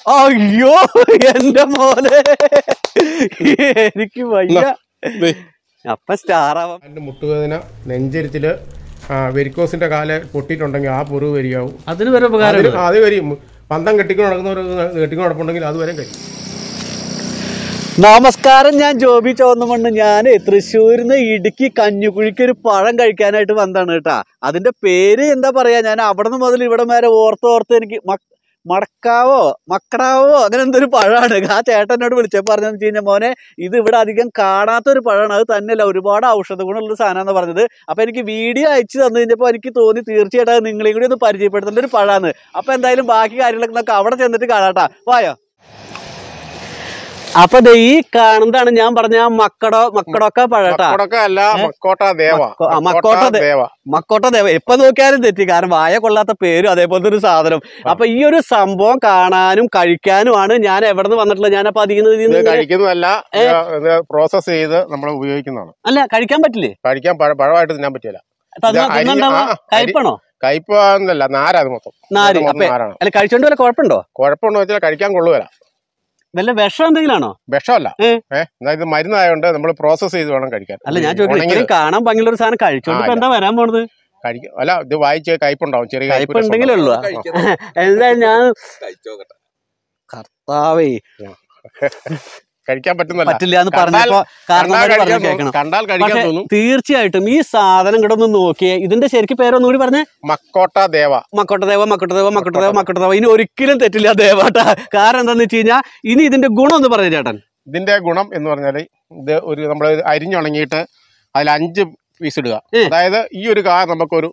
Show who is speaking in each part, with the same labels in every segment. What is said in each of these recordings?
Speaker 1: അയ്യോ എന്റെ മോനെ എനിക്ക് വയ്യ
Speaker 2: ദേ.
Speaker 1: അപ്പൊ സ്റ്റാർ ആവാം
Speaker 2: കാലിന്റെ മുട്ടുവേദന നെഞ്ചരിച്ചില് വെരിക്കോസിന്റെ കാല് പൊട്ടിയിട്ടുണ്ടെങ്കിൽ ആ പുറു വരികയാവും
Speaker 1: അതിന് വരെ ഉപകാരം
Speaker 2: അതിന് അത് വരും പന്തം കെട്ടിക്കൊണ്ട് നടക്കുന്നവർ കെട്ടിക്കൊണ്ട് നടപ്പുണ്ടെങ്കിൽ അത് വരെ കഴിയും
Speaker 1: നമസ്കാരം ഞാൻ ജോബി ചോന്നമണ്ണ് ഞാൻ തൃശ്ശൂരിന്ന് ഇടുക്കി കഞ്ഞിക്കുഴിക്ക് ഒരു പഴം കഴിക്കാനായിട്ട് വന്നതാണ് കേട്ടാ അതിന്റെ പേര് എന്താ പറയാ ഞാൻ അവിടെ നിന്ന് മുതൽ ഇവിടെ വരെ ഓർത്ത് ഓർത്ത് എനിക്ക് മ- മടക്കാവോ മക്കടാവോ അങ്ങനെ എന്തൊരു പഴമാണ് ആ ചേട്ടനോട് വിളിച്ചപ്പോൾ പറഞ്ഞതെന്ന് വെച്ച് കഴിഞ്ഞാൽ മോനെ ഇത് ഇവിടെ അധികം കാണാത്ത ഒരു പഴമാണ് അത് തന്നെയല്ല ഒരുപാട് ഔഷധ ഗുണമുള്ള സാധനമാണെന്ന് പറഞ്ഞത് അപ്പൊ എനിക്ക് വീഡിയോ അയച്ചു തന്നു കഴിഞ്ഞപ്പോൾ എനിക്ക് തോന്നി തീർച്ചയായിട്ടും അത് നിങ്ങളെയും കൂടി ഒന്ന് പരിചയപ്പെടുത്തേണ്ട ഒരു പഴമാണ് അപ്പൊ എന്തായാലും ബാക്കി കാര്യങ്ങളൊക്കെ നമുക്ക് അവിടെ ചെന്നിട്ട് കാണാട്ടാ വായോ അപ്പൊ ദേ ഈ കാണുന്നതാണ് ഞാൻ പറഞ്ഞ ആ മക്കടോ മക്കടൊക്കെ പഴട്ടാ
Speaker 2: മക്കോട്ടൊക്കെ അല്ല മക്കോട്ട ദേവ
Speaker 1: മക്കോ- ആ, മക്കോട്ട ദേ-
Speaker 2: ദേവ
Speaker 1: മക്കോട്ട ദേവ എപ്പൊ നോക്കിയാലും തെറ്റി കാരണം വായ കൊള്ളാത്ത പേരും അതേപോലത്തെ ഒരു സാധനം അപ്പൊ ഈ ഒരു സംഭവം കാണാനും കഴിക്കാനുമാണ് ഞാൻ എവിടെ നിന്ന് വന്നിട്ടുള്ളത് ഞാൻ അപ്പൊ അതിൽ
Speaker 2: ഇത്
Speaker 1: നിന്ന്
Speaker 2: കഴിക്കുന്നതല്ല ഇത് പ്രോസസ് ചെയ്ത് നമ്മൾ ഉപയോഗിക്കുന്നതാണ്
Speaker 1: അല്ല കഴിക്കാൻ പറ്റില്ലേ
Speaker 2: കഴിക്കാൻ പഴ- പഴമായിട്ട് തിന്നാൻ പറ്റില്ല
Speaker 1: തന്നാ-
Speaker 2: ഇത് അരി-
Speaker 1: തിന്നണ്ടാവാ?
Speaker 2: ആ, അരി-
Speaker 1: കയ്പണോ
Speaker 2: കയ്പ എന്നല്ല നാരാത് മൊത്തം
Speaker 1: നാര്
Speaker 2: ഇത് മൊത്തം
Speaker 1: അപ്പൊ
Speaker 2: നാരാണ്
Speaker 1: അല്ല കഴിച്ചോണ്ട് വല്ല കുഴപ്പമുണ്ടോ
Speaker 2: കുഴപ്പമെന്ന് വെച്ചാൽ കഴിക്കാൻ കൊള്ളുകയില്ല
Speaker 1: വല്ല വിഷം എന്തെങ്കിലും ആണോ
Speaker 2: വിഷമല്ല
Speaker 1: ഏ.
Speaker 2: ഏഹ് എന്നാൽ ഇത് മരുന്നായതുകൊണ്ട് നമ്മൾ പ്രോസസ് ചെയ്ത് വേണം കഴിക്കാൻ
Speaker 1: അല്ല ഞാൻ ചോദിക്കുന്നത്
Speaker 2: ഉണങ്ങിയത്
Speaker 1: ഇത്രയും കാണാൻ ഭംഗിയുള്ള ഒരു സാധനം കഴിച്ചോണ്ട് ഇപ്പൊ
Speaker 2: ആ,
Speaker 1: എന്താ വരാൻ പോണത്
Speaker 2: കഴിക്കും അല്ല ഇത് വായിച്ച് കയ്പുണ്ടാവും ചെറിയ കയ്പ്
Speaker 1: കയ്പ് ഉണ്ടെങ്കിലേ ഉള്ളൂ എന്തായാലും ഞാൻ കർത്താവേ
Speaker 2: കഴിക്കാൻ പറ്റുന്നല്ല
Speaker 1: പറ്റില്ല എന്ന്
Speaker 2: കണ്ടാൽ-
Speaker 1: പറഞ്ഞപ്പോ കാരണം
Speaker 2: കണ്ടാൽ
Speaker 1: പറഞ്ഞു
Speaker 2: കഴിക്കാൻ
Speaker 1: കേൾക്കണം
Speaker 2: തോന്നും. കണ്ടാൽ കഴിക്കാൻ
Speaker 1: പക്ഷേ
Speaker 2: തോന്നും
Speaker 1: തീർച്ചയായിട്ടും ഈ സാധനം ഇവിടെ ഒന്ന് നോക്കിയേ ഇതിന്റെ ശരിക്കും പേരൊന്നുകൂടി പറഞ്ഞേ
Speaker 2: മക്കോട്ട ദേവ
Speaker 1: മക്കോട്ടദേവ മക്കോട്ടദേവ മക്കോട്ടദേവ മക്കോട്ടദേവ ഇനി ഒരിക്കലും തെറ്റില്ല ദേവാട്ടാ കാരണം എന്താന്ന് വെച്ച് കഴിഞ്ഞാൽ ഇനി ഇതിന്റെ ഗുണം ഒന്ന് പറഞ്ഞു ചേട്ടൻ
Speaker 2: ഇതിന്റെ ഗുണം എന്ന് പറഞ്ഞാൽ ഇത് ഒരു നമ്മൾ അരിഞ്ഞുണങ്ങിയിട്ട് അതിൽ അഞ്ച് പീസ് ഇടുക
Speaker 1: ഏ.
Speaker 2: അതായത് ഈ ഒരു കാ നമുക്കൊരു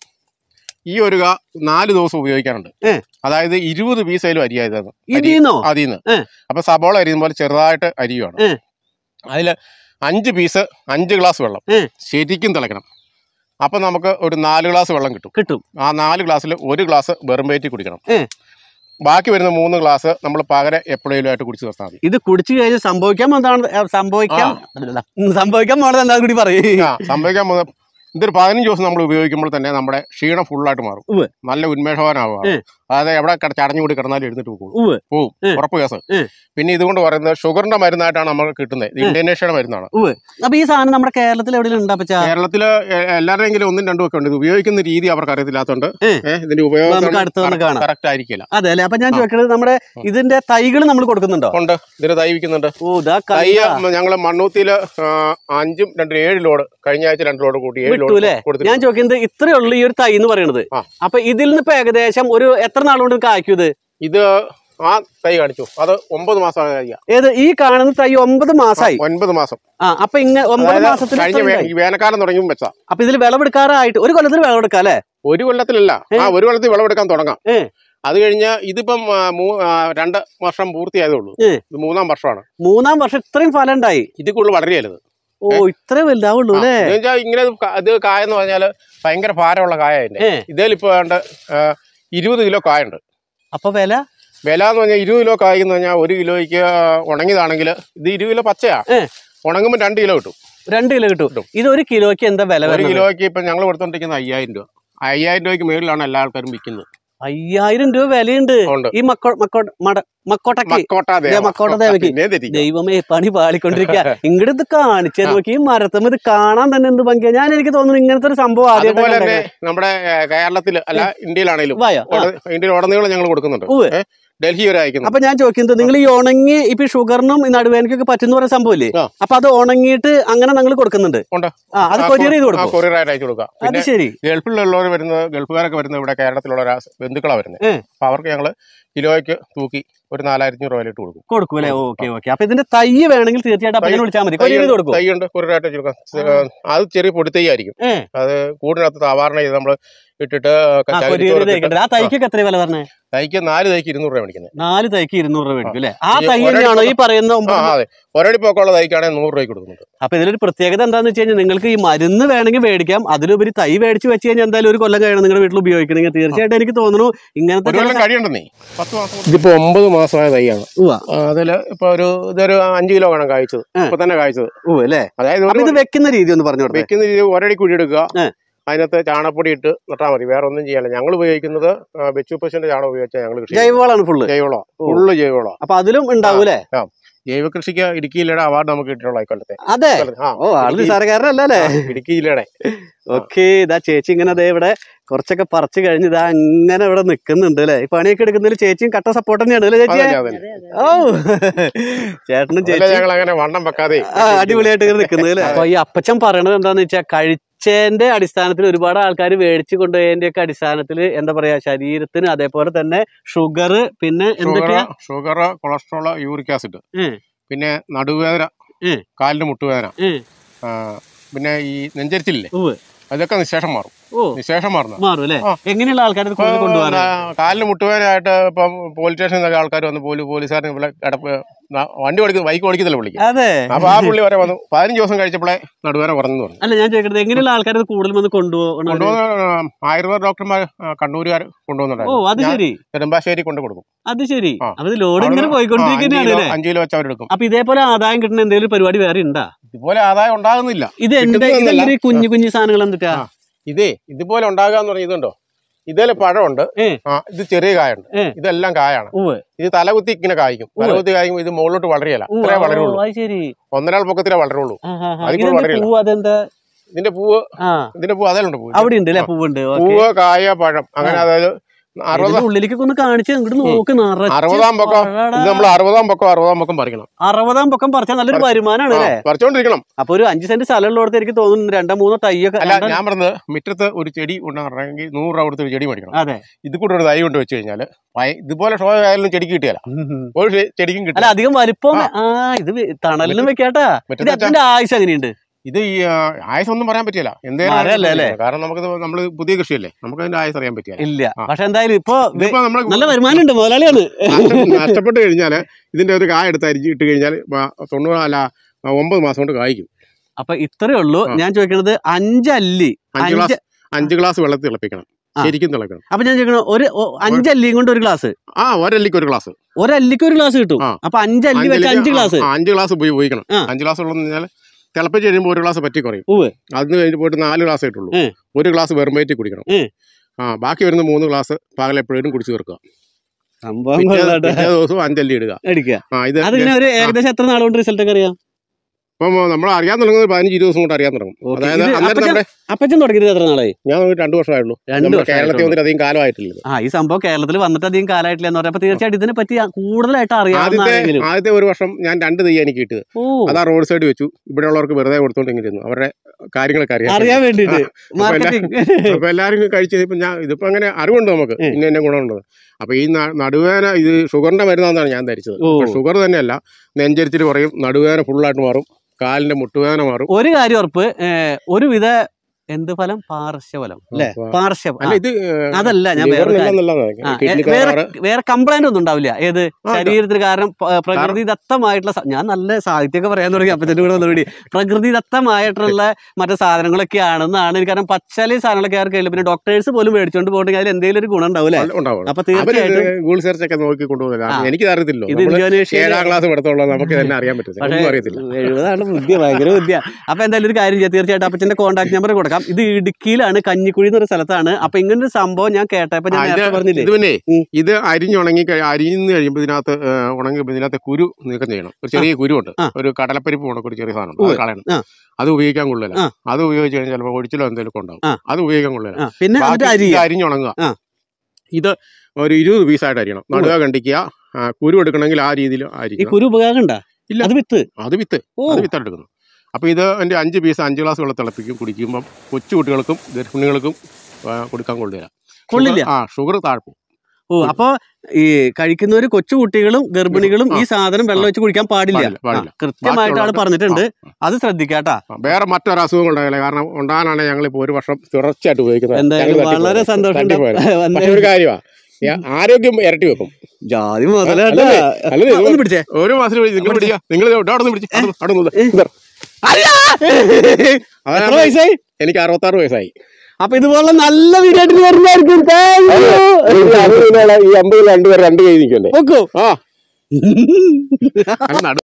Speaker 2: ഈ ഒരു കാ നാല് ദിവസം ഉപയോഗിക്കാനുണ്ട്
Speaker 1: ഏ.
Speaker 2: അതായത് ഇരുപത് പീസ് അതിലും അരിയായത്
Speaker 1: ഇതിന്നോ
Speaker 2: അതിന്ന്
Speaker 1: ഏ.
Speaker 2: അപ്പൊ സബോള അരിയുന്ന പോലെ ചെറുതായിട്ട് അരിയുവാണ്
Speaker 1: ഏ.
Speaker 2: അതിൽ അഞ്ച് പീസ് അഞ്ച് ഗ്ലാസ് വെള്ളം
Speaker 1: ഏ.
Speaker 2: ശരിക്കും തിളക്കണം അപ്പൊ നമുക്ക് ഒരു നാല് ഗ്ലാസ് വെള്ളം കിട്ടും
Speaker 1: കിട്ടും
Speaker 2: ആ നാല് ഗ്ലാസ്സിൽ ഒരു ഗ്ലാസ് വെറും വയറ്റി കുടിക്കണം
Speaker 1: ഏ.
Speaker 2: ബാക്കി വരുന്ന മൂന്ന് ഗ്ലാസ് നമ്മൾ പകരം എപ്പോഴേലും ആയിട്ട് കുടിച്ച് നിർത്താൽ മതി
Speaker 1: ഇത് കുടിച്ചു കഴിഞ്ഞ് സംഭവിക്കാൻ പോകുന്നതാണ് ഏ, സംഭവിക്കാൻ ഉം, സംഭവിക്കാൻ പോണത് എന്താ കൂടി പറയും
Speaker 2: ആ സംഭവിക്കാൻ പോകുന്ന ഇതൊരു പതിനഞ്ച് ദിവസം നമ്മൾ ഉപയോഗിക്കുമ്പോൾ തന്നെ നമ്മുടെ ക്ഷീണം ഫുള്ളായിട്ട് മാറും
Speaker 1: ഉവ്വ്.
Speaker 2: നല്ല ഉന്മേഷവാനാവുക
Speaker 1: ഏ.
Speaker 2: അതായത് എവിടെ കട- ചടഞ്ഞു കൂടി കിടന്നാലും എഴുന്നിട്ട് പോകും
Speaker 1: ഉവ്വ്.
Speaker 2: പോവും
Speaker 1: ഏ.
Speaker 2: ഉറപ്പ് കേസ്
Speaker 1: ഏ.
Speaker 2: പിന്നെ ഇതുകൊണ്ട് പറയുന്നത് ഷുഗറിന്റെ മരുന്നായിട്ടാണ് നമുക്ക് കിട്ടുന്നത് ഇത്
Speaker 1: ഏ.
Speaker 2: ഇന്തോനേഷ്യയുടെ മരുന്നാണ്
Speaker 1: അപ്പൊ ഈ സാധനം നമ്മുടെ കേരളത്തിൽ എവിടെയെങ്കിലും ഉണ്ടാ പച്ചാ
Speaker 2: കേരളത്തില് എ- എല്ലാവരുടെയെങ്കിലും ഒന്നും രണ്ടും ഒക്കെ ഉണ്ട് ഇത് ഉപയോഗിക്കുന്ന രീതി അവർക്ക് അറിയത്തില്ലാത്തതുകൊണ്ട്
Speaker 1: ഏ.
Speaker 2: ഏ, ഇതിന്റെ
Speaker 1: നമുക്ക് അടുത്ത് വന്ന് കാണാം.
Speaker 2: കറക്റ്റ് ആയിരിക്കില്ല
Speaker 1: അതെ അല്ലെ അപ്പൊ ഞാൻ ചോദിക്കണത് നമ്മുടെ ഇതിന്റെ തൈകൾ നമ്മൾ കൊടുക്കുന്നുണ്ടോ
Speaker 2: ഉണ്ട് ഇതിന് തൈ വിൽക്കുന്നുണ്ട്
Speaker 1: ഓ ഇതാ
Speaker 2: തൈ
Speaker 1: കൈ
Speaker 2: ഞങ്ങൾ മണ്ണൂത്തിയില് ആ, അഞ്ചും രണ്ടും ഏഴ് ലോഡ് കഴിഞ്ഞ ആഴ്ച രണ്ട് ലോഡ് കൂട്ടി ഏഴ്
Speaker 1: വിട്ടു
Speaker 2: ലോഡ്
Speaker 1: അല്ലേ? ഞാൻ
Speaker 2: കൊടുത്തിട്ടുണ്ട്
Speaker 1: ചോദിക്കുന്നത് ഇത്രയേ ഉള്ളൂ ഈ ഒരു തൈ എന്ന് പറയുന്നത്
Speaker 2: ആ.
Speaker 1: അപ്പൊ ഇതിൽ നിന്ന് ഇപ്പൊ ഏകദേശം ഒരു എത്ര നാളുകൊണ്ട് കായ്ക്കും ഇത്
Speaker 2: ഇത് ആ തൈ കാണിച്ചു അത് ഒമ്പത് മാസമാണ് കഴിയുക
Speaker 1: ഏത് ഈ കാണുന്ന തൈ ഒമ്പത് മാസമായി
Speaker 2: ഒൻപത് മാസം
Speaker 1: ആ അപ്പൊ ഇങ്ങനെ ഒമ്പത്
Speaker 2: അതായത്
Speaker 1: മാസത്തിൽ
Speaker 2: കഴിഞ്ഞ
Speaker 1: ഇത്രയും
Speaker 2: വേ-
Speaker 1: കായ്.
Speaker 2: ഈ വേനൽക്കാലം തുടങ്ങി വെച്ചാ
Speaker 1: അപ്പൊ ഇതിൽ വിളവെടുക്കാറായിട്ട് ഒരു കൊല്ലത്തിൽ വിളവെടുക്കാം അല്ലെ
Speaker 2: ഒരു കൊല്ലത്തിലല്ല
Speaker 1: ഏ?
Speaker 2: ആ ഒരു കൊല്ലത്തിൽ വിളവെടുക്കാൻ തുടങ്ങാം
Speaker 1: ഏ.
Speaker 2: അത് കഴിഞ്ഞ് ഇതിപ്പം ആ, മൂ- ആ, രണ്ട് വർഷം പൂർത്തിയായതേ ഉള്ളൂ
Speaker 1: ഏ.
Speaker 2: ഇത് മൂന്നാം വർഷമാണ്
Speaker 1: മൂന്നാം വർഷം ഇത്രയും ഫലം ഉണ്ടായി
Speaker 2: ഇതിൽ കൂടുതൽ വളരെയല്ലത്
Speaker 1: ഓ ഇത്രയും വലുതാവുള്ളൂ അല്ലേ
Speaker 2: വെച്ചാൽ ഇങ്ങനെ ഇത് ക- ഇത് കായെന്ന് പറഞ്ഞാൽ ഭയങ്കര ഭാരമുള്ള കായ അതിന്റെ
Speaker 1: ഏ
Speaker 2: ഇതിലിപ്പോ വേണ്ട ഇരുപത് കിലോ കായുണ്ട്
Speaker 1: അപ്പൊ വില
Speaker 2: വില എന്ന് പറഞ്ഞാൽ ഇരുപത് കിലോ കായ് എന്ന് പറഞ്ഞാൽ ഒരു കിലോയ്ക്ക് ഉണങ്ങിയതാണെങ്കിൽ ഇത് ഇരുപത് കിലോ പച്ചയാ
Speaker 1: ഏ.
Speaker 2: ഉണങ്ങുമ്പോൾ രണ്ട് കിലോ കിട്ടും
Speaker 1: രണ്ട് കിലോ കിട്ടും
Speaker 2: കിട്ടും.
Speaker 1: ഇത് ഒരു കിലോയ്ക്ക് എന്താ വില
Speaker 2: ഒരു
Speaker 1: വരുന്നത്
Speaker 2: കിലോയ്ക്ക് ഇപ്പം ഞങ്ങൾ കൊടുത്തോണ്ടിരിക്കുന്നത് അയ്യായിരം രൂപ അയ്യായിരം രൂപയ്ക്ക് മേളിലാണ് എല്ലാ ആൾക്കാരും വിൽക്കുന്നത്
Speaker 1: അയ്യായിരം രൂപ വിലയുണ്ട്
Speaker 2: ഉണ്ട്
Speaker 1: ഈ മക്കോ മക്കോ മട- മക്കോട്ടക്ക്
Speaker 2: മക്കോട്ട
Speaker 1: ദേ,
Speaker 2: ദേവ.
Speaker 1: മക്കോട്ട ദേവയ്ക്ക്.
Speaker 2: പിന്നെ തെറ്റി
Speaker 1: ദൈവമേ പണി പാളിക്കൊണ്ടിരിക്കുക ഇങ്ങോട്ട് ഇത് കാണിച്ചു നോക്കി ഈ മരത്തും ഇത് കാണാൻ തന്നെ എന്ത് ഭംഗിയാ ഞാൻ എനിക്ക് തോന്നുന്നു ഇങ്ങനത്തെ ഒരു സംഭവം
Speaker 2: അതുപോലെ തന്നെ
Speaker 1: ആദ്യമായിട്ട്
Speaker 2: നമ്മുടെ കേരളത്തിൽ അല്ല ഇന്ത്യയിലാണേലും
Speaker 1: വായോ ആ.
Speaker 2: ഉട- ഇന്ത്യയിൽ ഉടനീളം ഞങ്ങൾ കൊടുക്കുന്നുണ്ട്
Speaker 1: ഉവ്വ്.
Speaker 2: ഏ, ഡൽഹി വരെ അയക്കുന്നു
Speaker 1: അപ്പൊ ഞാൻ ചോദിക്കുന്നത് നിങ്ങൾ ഈ ഉണങ്ങി ഇപ്പൊ ഈ ഷുഗറിനും ഈ നടുവേനക്കൊക്കെ പറ്റുന്ന പറയുന്ന സംഭവമില്ലേ
Speaker 2: ആ.
Speaker 1: അപ്പൊ അത് ഉണങ്ങിയിട്ട് അങ്ങനെ നിങ്ങൾ കൊടുക്കുന്നുണ്ട്
Speaker 2: ഉണ്ട്.
Speaker 1: ആ അത്
Speaker 2: ആ,
Speaker 1: കൊറിയർ ചെയ്ത്
Speaker 2: ആ
Speaker 1: കൊടുക്കും
Speaker 2: കൊറിയറായിട്ട് അയച്ചു കൊടുക്കുക
Speaker 1: അത്
Speaker 2: പിന്നെ
Speaker 1: ശരി
Speaker 2: ഗൾഫിലുള്ളവർ വരുന്നത് ഗൾഫുകാരൊക്കെ വരുന്നത് ഇവിടെ കേരളത്തിലുള്ള രാ- ബന്ധുക്കളാണ് വരുന്നത്
Speaker 1: ഏ.
Speaker 2: അപ്പൊ അവർക്ക് ഞങ്ങൾ കിലോയ്ക്ക് തൂക്കി ഒരു നാലായിരത്തി രൂപ വിലയിട്ട് കൊടുക്കും
Speaker 1: കൊടുക്കും അല്ലേ ഓക്കെ ഓക്കെ അപ്പൊ ഇതിന്റെ തൈ വേണമെങ്കിൽ തീർച്ചയായിട്ടും അപ്പൊ വിളിച്ചാൽ മതി കൊറിയർ ചെയ്ത് കൊടുക്കും
Speaker 2: തൈയുണ്ട് കൊറിയറായിട്ട് അയച്ചു കൊടുക്കാം അത് ചെറിയ പൊടിത്തൈ ആയിരിക്കും
Speaker 1: ഏ.
Speaker 2: അത് കൂടിനകത്ത് സാധാരണ ചെയ്ത് നമ്മൾ ഇട്ടിട്ട്
Speaker 1: ആ
Speaker 2: ചകിരി
Speaker 1: കൊറിയർ
Speaker 2: ചോറ്
Speaker 1: തയ്ക്കണ്ടത് ആ തൈക്കൊക്കെ എത്ര വില പറഞ്ഞേ
Speaker 2: തൈക്ക് നാല് തൈക്ക് ഇരുന്നൂറ് രൂപ മേടിക്കുന്നത്
Speaker 1: നാല് തൈക്ക് ഇരുന്നൂറ് രൂപ മേടിക്കും അല്ലേ ആ
Speaker 2: ഈ
Speaker 1: തൈ
Speaker 2: ഒരടി
Speaker 1: തന്നെയാണോ ഈ പറയുന്ന
Speaker 2: ആ
Speaker 1: ഒമ്പത്
Speaker 2: അതെ ഒരടി പോക്കുള്ള തൈക്കാണെങ്കിൽ നൂറ് രൂപയ്ക്ക് കൊടുക്കുന്നുണ്ട്
Speaker 1: അപ്പൊ ഇതിലൊരു പ്രത്യേകത എന്താന്ന് വെച്ച് കഴിഞ്ഞാൽ നിങ്ങൾക്ക് ഈ മരുന്ന് വേണമെങ്കിൽ മേടിക്കാം അതിലുപരി തൈ മേടിച്ച് വെച്ച് കഴിഞ്ഞാൽ എന്തായാലും ഒരു കൊല്ലം കഴിയണം നിങ്ങളുടെ വീട്ടിൽ ഉപയോഗിക്കണമെങ്കിൽ തീർച്ചയായിട്ടും എനിക്ക് തോന്നുന്നു ഇങ്ങനത്തെ
Speaker 2: ഒരു കൊല്ലം കഴിയണ്ടെന്നേ പത്ത് മാസം ഇതിപ്പോ ഒമ്പത് മാസമായ തൈയാണ്
Speaker 1: ഉവ്വ.
Speaker 2: അതിൽ ഇപ്പൊ ഒരു ഇതൊരു അഞ്ച് കിലോ വേണം കായ്ച്ചത്
Speaker 1: ആ.
Speaker 2: ഇപ്പൊ തന്നെ കായ്ച്ചത്
Speaker 1: ഓ അല്ലേ
Speaker 2: അതായത്
Speaker 1: അപ്പൊ
Speaker 2: ഒരു
Speaker 1: ഇത് വെക്കുന്ന രീതി ഒന്ന് പറഞ്ഞു കൊടുത്തേ
Speaker 2: വെക്കുന്ന രീതി ഒരടി കുഴി എടുക്കുക
Speaker 1: ഏ.
Speaker 2: അതിനകത്ത് ചാണകപ്പൊടി ഇട്ട് നട്ടാൽ മതി വേറെ ഒന്നും ചെയ്യാനില്ല ഞങ്ങൾ ഉപയോഗിക്കുന്നത് ആ, ബെച്ചു പശുവിന്റെ ചാണകം ഉപയോഗിച്ചാൽ ഞങ്ങൾ കൃഷി ചെയ്യുന്നത്.
Speaker 1: ജൈവവളമാണ് ഫുള്ള്
Speaker 2: ജൈവവളം
Speaker 1: ഓ.
Speaker 2: ഫുള്ള് ജൈവവളം
Speaker 1: അപ്പൊ അതിലും ഉണ്ടാവൂലേ
Speaker 2: ജൈവ കൃഷിക്ക് ഇടുക്കി ജില്ലയുടെ അവാർഡ് നമുക്ക് കിട്ടിയുള്ള ഇക്കൊല്ലത്തെ
Speaker 1: അതെ
Speaker 2: ആ,
Speaker 1: ഓ ആള്
Speaker 2: ഇടുക്കി-
Speaker 1: നിസാരക്കാരനല്ലേ
Speaker 2: ആ, ഇടുക്കി ജില്ലയുടെ
Speaker 1: ഓക്കെ ഇതാ ചേച്ചി ഇങ്ങനെ അതേ ഇവിടെ കുറച്ചൊക്കെ പറിച്ചു കഴിഞ്ഞ് ഇതാ അങ്ങനെ ഇവിടെ നിക്കുന്നുണ്ട് അല്ലേ ഈ പണിയൊക്കെ എടുക്കുന്നതിൽ ചേച്ചിയും കട്ട സപ്പോർട്ട് തന്നെയാണ് അല്ലേ ചേച്ചി
Speaker 2: അതല്ലേ അതല്ലേ
Speaker 1: ഓ ചേട്ടനും
Speaker 2: അതല്ലേ
Speaker 1: ചേച്ചി
Speaker 2: ഞങ്ങൾ അങ്ങനെ വണ്ണം വെക്കാതെ
Speaker 1: ആ, അടിപൊളിയായിട്ട് ഇങ്ങനെ നിക്കുന്നത് അല്ലേ അപ്പൊ ഈ അപ്പച്ചൻ പറയണത് എന്താന്ന് വെച്ചാൽ കഴിച്ചതിന്റെ അടിസ്ഥാനത്തിൽ ഒരുപാട് ആൾക്കാർ മേടിച്ചു കൊണ്ടുപോയതിന്റെ ഒക്കെ അടിസ്ഥാനത്തിൽ എന്താ പറയാ ശരീരത്തിന് അതേപോലെ തന്നെ ഷുഗർ പിന്നെ എന്തൊക്കെയാ
Speaker 2: ഷുഗർ കൊളസ്ട്രോൾ യൂറിക് ആസിഡ്
Speaker 1: ഉം.
Speaker 2: പിന്നെ നടുവേദന
Speaker 1: ഉം.
Speaker 2: കാലിന് മുട്ടുവേദന
Speaker 1: ഉം.
Speaker 2: ആ, പിന്നെ ഈ നെഞ്ചരിച്ചില്ലേ
Speaker 1: ഉവ്വ്.
Speaker 2: അതൊക്കെ നിശേഷം മാറും
Speaker 1: ഓ
Speaker 2: നിശേഷം മാറുന്ന
Speaker 1: മാറും അല്ലേ
Speaker 2: ആ.
Speaker 1: എങ്ങനെയുള്ള ആൾക്കാർ ഇത് കൊണ്ട് കൊണ്ടുപോകാറ്
Speaker 2: കാലിന് മുട്ടുവേദനയായിട്ട് ഇപ്പം പോലീസ് സ്റ്റേഷനിൽ ആൾക്കാർ വന്ന് പോലീസ് പോലീസുകാരൻ ഇവിടെ കിടപ്പ് ന- വണ്ടി ഓടിക്കുന്ന ബൈക്ക് ഓടിക്കുന്നില്ല പുള്ളിക്ക്
Speaker 1: അതെ
Speaker 2: അപ്പൊ ആ പുള്ളി വരെ വന്നു പതിനഞ്ച് ദിവസം കഴിച്ചപ്പോഴേ നടുവേദന കുറഞ്ഞു പറഞ്ഞു
Speaker 1: അല്ല ഞാൻ ചോദിക്കട്ടെ എങ്ങനെയുള്ള ആൾക്കാർ ഇത് കൂടുതൽ വന്ന് കൊണ്ടുപോകണം
Speaker 2: കൊണ്ടുപോകുന്ന ആയുർവേദ ഡോക്ടർമാർ കണ്ണൂരുകാർ
Speaker 1: ഓ
Speaker 2: കൊണ്ടുപോകുന്നുണ്ടായിരുന്നു
Speaker 1: അത് ശരി
Speaker 2: നെടുമ്പാശ്ശേരി കൊണ്ട് കൊടുക്കും
Speaker 1: അത് ശരി
Speaker 2: ആ.
Speaker 1: അപ്പൊ ഇത് ലോഡ് ഇങ്ങനെ
Speaker 2: അവിടുന്ന്
Speaker 1: പോയിക്കൊണ്ടിരിക്കുന്നതാണ്
Speaker 2: ആ, അഞ്ച്
Speaker 1: അല്ലേ
Speaker 2: കിലോ- അഞ്ച് കിലോ വെച്ച് അവരെടുക്കും
Speaker 1: അപ്പൊ ഇതേപോലെ ആദായം കിട്ടുന്ന എന്തെങ്കിലും പരിപാടി വേറെ ഉണ്ടാ
Speaker 2: ഇതുപോലെ ആദായം ഉണ്ടാകുന്നില്ല
Speaker 1: ഇത് എന്റെ
Speaker 2: കിട്ടുന്നതല്ല.
Speaker 1: ഇതെല്ലാം ഈ കുഞ്ഞു കുഞ്ഞു സാധനങ്ങൾ എന്തിട്ടാ
Speaker 2: ആ. ഇതേ ഇതുപോലെ ഉണ്ടാകുക എന്ന് പറഞ്ഞാൽ ഇതുണ്ടോ ഇതിൽ പഴമുണ്ട്
Speaker 1: ഏ.
Speaker 2: ആ ഇത് ചെറിയ കായുണ്ട്
Speaker 1: ഏ.
Speaker 2: ഇതെല്ലാം കായാണ്
Speaker 1: ഉവ്വ്.
Speaker 2: ഇത് തലകുത്തി ഇങ്ങനെ കായ്ക്കും
Speaker 1: ഉവ്വ്.
Speaker 2: തലകുത്തി കായ്ക്കും ഇത് മുകളിലോട്ട് വളരെയല്ല
Speaker 1: ഉവ്വ്.
Speaker 2: അത്രേ
Speaker 1: ഓ,
Speaker 2: വളരുള്ളൂ
Speaker 1: അത് ശരി
Speaker 2: ഒന്നരാൾ പൊക്കത്തിലേ വളരുള്ളൂ
Speaker 1: ആ, ആ, ആ.
Speaker 2: അതിപ്പോൾ
Speaker 1: ഇതെന്താ
Speaker 2: വളരില്ല.
Speaker 1: പൂവ് അതെന്താ
Speaker 2: ഇതിന്റെ പൂവ്
Speaker 1: ആ
Speaker 2: ഇതിന്റെ പൂവ് അതിലുണ്ട് പൂവ്
Speaker 1: അവിടെ ഉണ്ട് അല്ലേ പൂവുണ്ട് ഓക്കേ.
Speaker 2: പൂവ് കായ പഴം അങ്ങനെ അതായത് അറുപത്
Speaker 1: ഇതിന്റെ ഉള്ളിലേക്ക് ഒന്ന് കാണിച്ച് ഇങ്ങോട്ട് നോക്ക് നിറച്ച്
Speaker 2: അറുപതാം പൊക്കം
Speaker 1: പഴടാ.
Speaker 2: ഇത് നമ്മൾ അറുപതാം പൊക്കം അറുപതാം പൊക്കം പറിക്കണം
Speaker 1: അറുപതാം പൊക്കം പറിച്ചാൽ നല്ലൊരു വരുമാനമാണ്
Speaker 2: ആ,
Speaker 1: അല്ലേ
Speaker 2: പറിച്ചോണ്ടിരിക്കണം
Speaker 1: അപ്പൊ ഒരു അഞ്ച് സെന്റ് സ്ഥലം ഉള്ളടത്ത് എനിക്ക് തോന്നുന്നു രണ്ടോ മൂന്നോ തയ്യൊക്കെ
Speaker 2: അല്ല
Speaker 1: രണ്ടോ-
Speaker 2: ഞാൻ പറഞ്ഞത് മുറ്റത്ത് ഒരു ചെടി ഉണ്ടാകണമെങ്കിൽ നൂറ് രൂപ കൊടുത്ത് ഒരു ചെടി മേടിക്കണം
Speaker 1: അതെ
Speaker 2: ഇത് കൂടെ ഒരു തൈ കൊണ്ട് വെച്ച് കഴിഞ്ഞാൽ ഇതുപോലെ ഷോ ആയാലും ചെടിക്ക് കിട്ടിയല്ല ഒരു ചെ- ചെടിക്കും
Speaker 1: അല്ല
Speaker 2: കിട്ടില്ല
Speaker 1: അധികം വലിപ്പം ആ ഇത് വെ- തണലിലും വെക്കാട്ടാ ഇത്
Speaker 2: മുറ്റത്ത് വെച്ചാ
Speaker 1: അതിന്റെ ആയുസ് എങ്ങനെയുണ്ട്
Speaker 2: ഇത് ഈ ആ, ആയുസ് ഒന്നും പറയാൻ പറ്റില്ല
Speaker 1: മരമല്ലേ അല്ലേ?
Speaker 2: എന്തേലും കാരണം നമുക്ക് നമ്മൾ പുതിയ കൃഷിയല്ലേ നമുക്ക് അതിന്റെ ആയുസ് അറിയാൻ പറ്റില്ല
Speaker 1: ഇല്ല
Speaker 2: ആ.
Speaker 1: പക്ഷെ എന്തായാലും ഇപ്പൊ വെ-
Speaker 2: ഇതിപ്പോ നമ്മൾ
Speaker 1: നല്ല വരുമാനം ഉണ്ട് മുതലാളിയാണ്
Speaker 2: നഷ്ടപ്പെട്ട് കഴിഞ്ഞാൽ ഇതിന്റെ ഒരു കായ എടുത്ത് അരിഞ്ഞ് ഇട്ട് കഴിഞ്ഞാൽ തൊണ്ണൂറ് അല്ല ആ, ഒമ്പത് മാസം കൊണ്ട് കായ്ക്കും
Speaker 1: അപ്പൊ ഇത്രേ ഉള്ളൂ
Speaker 2: ആ.
Speaker 1: ഞാൻ ചോദിക്കണത് അഞ്ചല്ലി
Speaker 2: അഞ്ച്
Speaker 1: അഞ്ച്
Speaker 2: ഗ്ലാസ് അഞ്ച് ഗ്ലാസ് വെള്ളത്തിൽ തിളപ്പിക്കണം
Speaker 1: ആ.
Speaker 2: ശരിക്കും തിളക്കണം
Speaker 1: അപ്പൊ ഞാൻ ചോദിക്കണ ഒരു ഒ- അഞ്ചല്ലിയും കൊണ്ട് ഒരു ഗ്ലാസ്
Speaker 2: ആ ഒരല്ലിക്ക് ഒരു ഗ്ലാസ്
Speaker 1: ഒരല്ലിക്ക് ഒരു ഗ്ലാസ് കിട്ടും
Speaker 2: ആ.
Speaker 1: അപ്പൊ അഞ്ചല്ലി വെച്ച് അഞ്ച് ഗ്ലാസ്
Speaker 2: ആ, അഞ്ച് ഗ്ലാസ് ഉപയോഗിക്കണം
Speaker 1: ആ.
Speaker 2: അഞ്ച് ഗ്ലാസ് ഉള്ളതെന്ന് കഴിഞ്ഞാൽ തിളപ്പിച്ച് കഴിയുമ്പോൾ ഒരു ഗ്ലാസ് പറ്റി കുറയും
Speaker 1: ഉവ്വ്.
Speaker 2: അതിന് കഴിഞ്ഞ് പോയിട്ട് നാല് ഗ്ലാസ് ഇട്ടുള്ളൂ
Speaker 1: ഏ.
Speaker 2: ഒരു ഗ്ലാസ് വെറുമേറ്റി കുടിക്കണം
Speaker 1: ഏ.
Speaker 2: ആ ബാക്കി വരുന്ന മൂന്ന് ഗ്ലാസ് പകലെപ്പോഴും കുടിച്ചു തീർക്കുക
Speaker 1: സംഭവം
Speaker 2: പിറ്റേ
Speaker 1: കൊള്ളാട്ടോ.
Speaker 2: പിറ്റേ ദിവസവും അഞ്ചല്ലി ഇടുക
Speaker 1: അടിക്കുക
Speaker 2: ആ ഇത്
Speaker 1: അതിങ്ങനെ ഒരു ഏകദേശം എത്ര നാളുകൊണ്ട് റിസൾട്ട് ഒക്കെ അറിയാം
Speaker 2: ഇപ്പം നമ്മൾ അറിയാൻ തുടങ്ങുന്നത് പതിനഞ്ച് ഇരുപത് ദിവസം കൊണ്ട് അറിയാൻ തുടങ്ങും
Speaker 1: ഓക്കേ.
Speaker 2: അതായത്
Speaker 1: ഇത്
Speaker 2: അന്നേരം
Speaker 1: അപ്പച്ചൻ-
Speaker 2: നമ്മുടെ
Speaker 1: അപ്പച്ചൻ തുടങ്ങിയത് എത്ര നാളായി
Speaker 2: ഞാൻ ഒരു രണ്ട് വർഷമായുള്ളൂ
Speaker 1: രണ്ട്
Speaker 2: നമ്മുടെ
Speaker 1: വർഷം
Speaker 2: കേരളത്തിൽ വന്നിട്ട് അധികം കാലമായിട്ടില്ല
Speaker 1: ആ ഈ സംഭവം കേരളത്തിൽ വന്നിട്ട് അധികം കാലമായിട്ടില്ല എന്ന് പറഞ്ഞപ്പോ തീർച്ചയായിട്ടും ഇതിനെ പറ്റി കൂടുതലായിട്ട് അറിയാവുന്ന
Speaker 2: ആദ്യത്തെ
Speaker 1: ആരെങ്കിലും
Speaker 2: ആദ്യത്തെ ഒരു വർഷം ഞാൻ രണ്ട് തൈ എനിക്ക് കിട്ടിയത്
Speaker 1: ഓ
Speaker 2: അതാ റോഡ് സൈഡ് വെച്ചു ഇവിടെ ഉള്ളവർക്ക് വെറുതെ കൊടുത്തോണ്ടിരുന്നു അവരുടെ കാര്യങ്ങളൊക്കെ അറിയാൻ
Speaker 1: അറിയാൻ വേണ്ടിട്ട്
Speaker 2: അപ്പൊ
Speaker 1: മാർക്കറ്റിംഗ്
Speaker 2: അപ്പൊ എല്ലാവരും കഴിച്ച് ഇപ്പൊ ഞാൻ ഇതിപ്പോ അങ്ങനെ അറിവുണ്ട് നമുക്ക്
Speaker 1: ഉം.
Speaker 2: ഇന്ന ഇന്ന ഗുണമുണ്ട് അപ്പൊ ഈ ന- നടുവേദന ഇത് ഷുഗറിന്റെ മരുന്നാന്നാണ് ഞാൻ ധരിച്ചത്
Speaker 1: ഓ.
Speaker 2: ഷുഗർ തന്നെയല്ല നെഞ്ചരിച്ചിട്ട് കുറയും നടുവേദന ഫുള്ളായിട്ട് മാറും കാലിന്റെ മുട്ടുവേദന മാറും
Speaker 1: ഒരു കാര്യം ഉറപ്പ് ഏഹ്, ഒരുവിധ എന്ത് ഫലം പാർശ്വഫലം അല്ലെ
Speaker 2: ആ,
Speaker 1: പാർശ്വ
Speaker 2: അല്ല ഇത്
Speaker 1: അതല്ല ഞാൻ വേറെ
Speaker 2: ലിവറിനെല്ലാം
Speaker 1: കാര്യം-
Speaker 2: നല്ലതാണ്.
Speaker 1: ആ,
Speaker 2: കിഡ്നി
Speaker 1: ഏ, വേറെ
Speaker 2: കാറാറ്
Speaker 1: വേറെ കംപ്ലൈന്റ് ഒന്നും ഉണ്ടാവില്ല ഏത്
Speaker 2: ആ,
Speaker 1: ശരീരത്തിന് കാരണം പ- പ്രകൃതിദത്തമായിട്ടുള്ള സ- ഞാൻ നല്ല സാഹിത്യമൊക്കെ പറയാൻ തുടങ്ങി അപ്പച്ചന്റെ കൂടെ വന്നുകൂടി പ്രകൃതിദത്തമായിട്ടുള്ള മറ്റു സാധനങ്ങളൊക്കെ ആണെന്നാണ് എനിക്ക് കാരണം പച്ചലി സാധനങ്ങളൊക്കെ ആർക്ക് കഴിയില്ല പിന്നെ ഡോക്ടേഴ്സ് പോലും മേടിച്ചോണ്ട് പോകണമെങ്കിൽ അതിൽ എന്തെങ്കിലും ഒരു ഗുണം ഉണ്ടാവും അല്ലേ
Speaker 2: ഉണ്ടാവും
Speaker 1: അപ്പൊ
Speaker 2: അവര്
Speaker 1: തീർച്ചയായിട്ടും
Speaker 2: ഗൂഗിൾ സെർച്ച് ഒക്കെ നോക്കി കൊണ്ടുപോകില്ല
Speaker 1: ആ.
Speaker 2: എനിക്ക് അറിയത്തില്ലോ
Speaker 1: ഇത്
Speaker 2: നമ്മള്
Speaker 1: ഇന്തോനേഷ്യ
Speaker 2: ഏഴാം ക്ലാസ് പഠിത്തമുള്ള നമുക്ക് തന്നെ അറിയാൻ പറ്റും
Speaker 1: പക്ഷേ
Speaker 2: ഒന്നും അറിയത്തില്ല
Speaker 1: എഴുപതാണ് ബുദ്ധി ഭയങ്കര ബുദ്ധിയാ അപ്പൊ എന്തായാലും ഒരു കാര്യം ചെയ്യാം തീർച്ചയായിട്ടും അപ്പച്ചന്റെ കോൺടാക്ട് നമ്പർ കൊടുക്കാം ഇത് ഇടുക്കിയിലാണ് കഞ്ഞിക്കുഴി എന്നൊരു സ്ഥലത്താണ് അപ്പൊ ഇങ്ങനെ ഒരു സംഭവം ഞാൻ കേട്ടപ്പോ ഞാൻ
Speaker 2: ആ, ഇത്
Speaker 1: നേരത്തെ പറഞ്ഞില്ലേ
Speaker 2: ഇത് പിന്നെ
Speaker 1: ഉം.
Speaker 2: ഇത് അരിഞ്ഞുണങ്ങി കഴി- അരിഞ്ഞ് കഴിയുമ്പോൾ ഇതിനകത്ത് ഏഹ്, ഉണങ്ങി ഇതിനകത്ത് കുരു നീക്കം ചെയ്യണം ഒരു ചെറിയ കുരുണ്ട്
Speaker 1: ആ.
Speaker 2: ഒരു കടലപ്പരിപ്പ് കണക്ക് ഒരു ചെറിയ സാധനം
Speaker 1: ഉവ്വ്.
Speaker 2: അത് കളയണം
Speaker 1: ആ.
Speaker 2: അത് ഉപയോഗിക്കാൻ കൊള്ളില്ല
Speaker 1: ആ.
Speaker 2: അത് ഉപയോഗിച്ച് കഴിഞ്ഞാൽ ചിലപ്പോൾ ഒഴിച്ചിലോ എന്തെങ്കിലും ഉണ്ടാവും
Speaker 1: ആ.
Speaker 2: അത് ഉപയോഗിക്കാൻ കൊള്ളില്ല
Speaker 1: ആ, പിന്നെ
Speaker 2: ബാക്കി
Speaker 1: അതിന്റെ അരി
Speaker 2: ഇത് അരിഞ്ഞുണങ്ങുക
Speaker 1: ആ.
Speaker 2: ഇത് ഒരു ഇരുപത് പീസായിട്ട് അരിയണം നടുക കണ്ടിക്കുക ആ, കുരു എടുക്കണമെങ്കിൽ ആ രീതിയിൽ
Speaker 1: ഈ
Speaker 2: അരിക്കണം
Speaker 1: കുരു ഉപകാരം ഉണ്ടാ
Speaker 2: ഇല്ല.
Speaker 1: അത് വിത്ത്
Speaker 2: അത് വിത്ത്
Speaker 1: ഓ
Speaker 2: അത് വിത്താണ് എടുക്കുന്നത് അപ്പോൾ ഇത് എൻ്റെ അഞ്ച് പീസ് അഞ്ച് ഗ്ലാസ് വെള്ളം തിളപ്പിക്കും കുടിക്കുമ്പം കൊച്ചു കുട്ടികൾക്കും ഗർഭിണികൾക്കും ആ, കൊടുക്കാൻ കൊള്ളില്ല
Speaker 1: കൊള്ളില്ല
Speaker 2: ആ ഷുഗർ താഴ്ക്കും
Speaker 1: ഓ അപ്പൊ ഈ കഴിക്കുന്നവര് കൊച്ചു കുട്ടികളും ഗർഭിണികളും ഈ സാധനം വെള്ളം വെച്ച് കുടിക്കാൻ പാടില്ല
Speaker 2: പാടില്ല, പാടില്ല.
Speaker 1: ആ, കൃത്യമായിട്ട് ആള്
Speaker 2: ബാക്കിയുള്ളവർക്ക്
Speaker 1: പറഞ്ഞിട്ടുണ്ട് അത് ശ്രദ്ധിക്കാട്ടാ
Speaker 2: ആ, വേറെ മറ്റൊരു അസുഖം ഉണ്ടാകില്ല കാരണം ഉണ്ടാകാനാണ് ഞങ്ങൾ ഇപ്പോൾ ഒരു വർഷം തുടർച്ചയായിട്ട് ഉപയോഗിക്കുന്നത്
Speaker 1: എന്തായാലും
Speaker 2: ഞങ്ങൾ തട്ടിപ്പോയത്.
Speaker 1: വളരെ സന്തോഷം
Speaker 2: തട്ടിപ്പോയത്.
Speaker 1: വന്നേ.
Speaker 2: പക്ഷേ ഒരു കാര്യമാണ് ആരോഗ്യം ഇരട്ടി വെക്കും
Speaker 1: ജാതി മുതലാട്ടാ
Speaker 2: അല്ലേ? അല്ലേ?
Speaker 1: ആ, ഒന്ന് പിടിച്ചേ
Speaker 2: ഓരോ മാസത്തിൽ നിങ്ങൾ പിടിക്കുക നിങ്ങൾ അവിടെ നിന്ന് പിടിച്ച് അവിടെ അവിടെ നിന്ന് ഇതർ.
Speaker 1: എത്ര
Speaker 2: അതാണ്
Speaker 1: വയസ്സായി
Speaker 2: എനിക്ക് അറുപത്താറ് വയസ്സായി
Speaker 1: അപ്പൊ ഇതുപോലെ നല്ല വീഡിയോ വരുന്നതായിരിക്കും Thank you.
Speaker 2: ഈ അറുപതിലുള്ള ഈ അമ്പതിൽ രണ്ടുപേർ രണ്ട് കൈ നിൽക്കണ്ടേ
Speaker 1: നോക്കൂ
Speaker 2: ആ അത് നടു